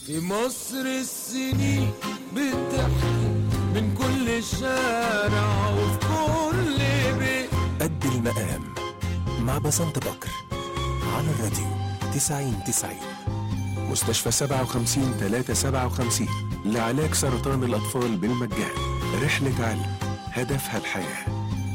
في مصر السنين بتحكي من كل شارع وفي كل بيت قد المقام مع بسنت بكر على الراديو 90 90 مستشفى 57 357 لعلاج سرطان الأطفال بالمجان رحلة علم هدفها الحياه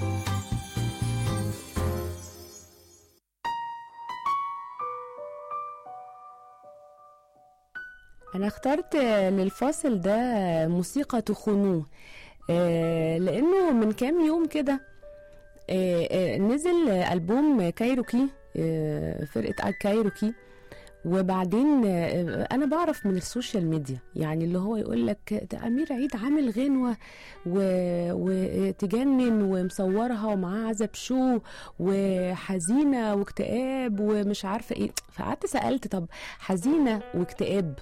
انا اخترت للفاصل ده موسيقى تخونوه آه، لانه من كام يوم كده آه، آه، نزل البوم كايروكي آه، فرقه كايروكي وبعدين آه، انا بعرف من السوشيال ميديا يعني اللي هو يقول لك ده امير عيد عامل غنوه و- وتجنن ومصورها ومعاه عزب شو وحزينه واكتئاب ومش عارفه ايه فقعدت سالت طب حزينه واكتئاب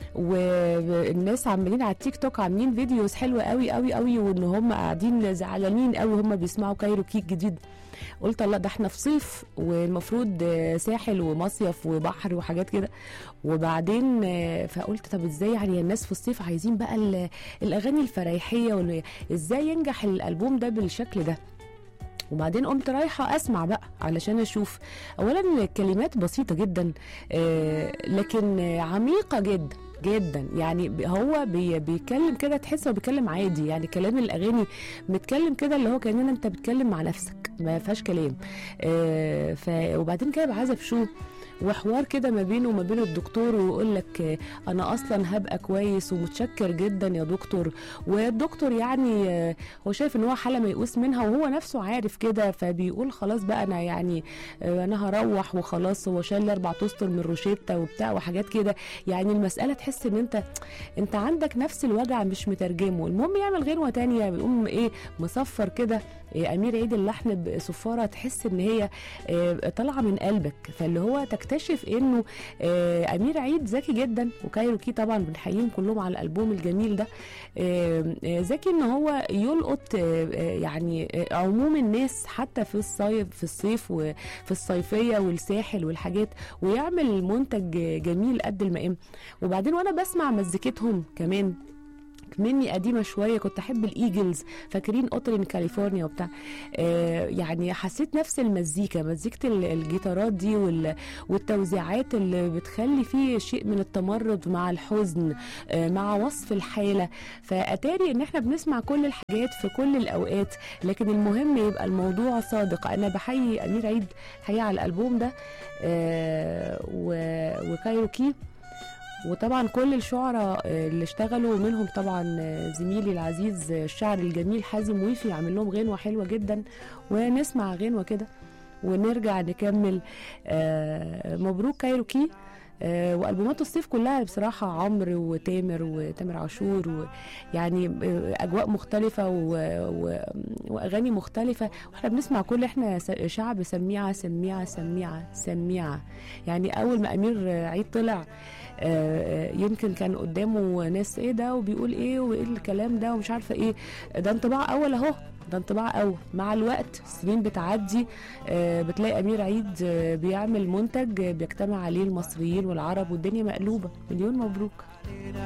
والناس عمالين على التيك توك عاملين فيديوز حلوه قوي قوي قوي وان هم قاعدين زعلانين قوي هم بيسمعوا كايروكي الجديد قلت الله ده احنا في صيف والمفروض آه، ساحل ومصيف وبحر وحاجات كده وبعدين آه، فقلت طب ازاي يعني الناس في الصيف عايزين بقى ال- الاغاني الفرايحيه وال- ازاي ينجح الالبوم ده بالشكل ده وبعدين قمت رايحة أسمع بقى علشان أشوف أولا الكلمات بسيطة جدا آه، لكن آه، عميقة جدا جدا يعني ب- هو بي بيتكلم كده تحس هو بيتكلم عادي يعني كلام الاغاني متكلم كده اللي هو كاننا انت بتتكلم مع نفسك ما فيهاش كلام آه ف وبعدين كده بعزف شو وحوار كده ما بينه وما بين الدكتور ويقول لك آه، انا اصلا هبقى كويس ومتشكر جدا يا دكتور والدكتور يعني آه، هو شايف ان هو حاله ميؤوس منها وهو نفسه عارف كده فبيقول خلاص بقى انا يعني آه، انا هروح وخلاص هو شال لي اربع اسطر من روشيتا وبتاع وحاجات كده يعني المساله تحس ان انت انت عندك نفس الوجع مش مترجمه المهم يعمل غنوه تانية بيقوم ايه مصفر كده إيه امير عيد اللحن بصفاره تحس ان هي آه، طالعه من قلبك فاللي هو تكتشف انه آه، امير عيد ذكي جدا وكايروكي طبعا بنحييهم كلهم على الالبوم الجميل ده آه، آه، ذكي ان هو يلقط آه، آه، يعني آه، عموم الناس حتى في الصيف في الصيف وفي الصيفيه والساحل والحاجات ويعمل منتج جميل قد المقام وبعدين وانا بسمع مزيكتهم كمان مني قديمه شويه كنت احب الايجلز فاكرين اوترين كاليفورنيا وبتاع آه يعني حسيت نفس المزيكا مزيكه ال- الجيتارات دي وال- والتوزيعات اللي بتخلي فيه شيء من التمرد مع الحزن آه مع وصف الحاله فاتاري ان احنا بنسمع كل الحاجات في كل الاوقات لكن المهم يبقى الموضوع صادق انا بحيي امير عيد حقيقه على الالبوم ده آه و- وكايروكي وطبعا كل الشعراء آه، اللي اشتغلوا منهم طبعا آه، زميلي العزيز آه، الشاعر الجميل حازم ويفي عامل لهم غنوه حلوه جدا ونسمع غنوه كده ونرجع نكمل آه، مبروك كايروكي آه، والبومات الصيف كلها بصراحه عمرو وتامر وتامر عاشور ويعني آه، اجواء مختلفه و... و... واغاني مختلفه واحنا بنسمع كل احنا س- شعب سميعه سميعه سميعه سميعه يعني اول ما امير عيد طلع آه، يمكن كان قدامه ناس ايه ده وبيقول ايه وايه الكلام ده ومش عارفه ايه ده انطباع اول اهو ده انطباع اول مع الوقت السنين بتعدي آه، بتلاقي امير عيد آه، بيعمل منتج آه، بيجتمع عليه المصريين والعرب والدنيا مقلوبه مليون مبروك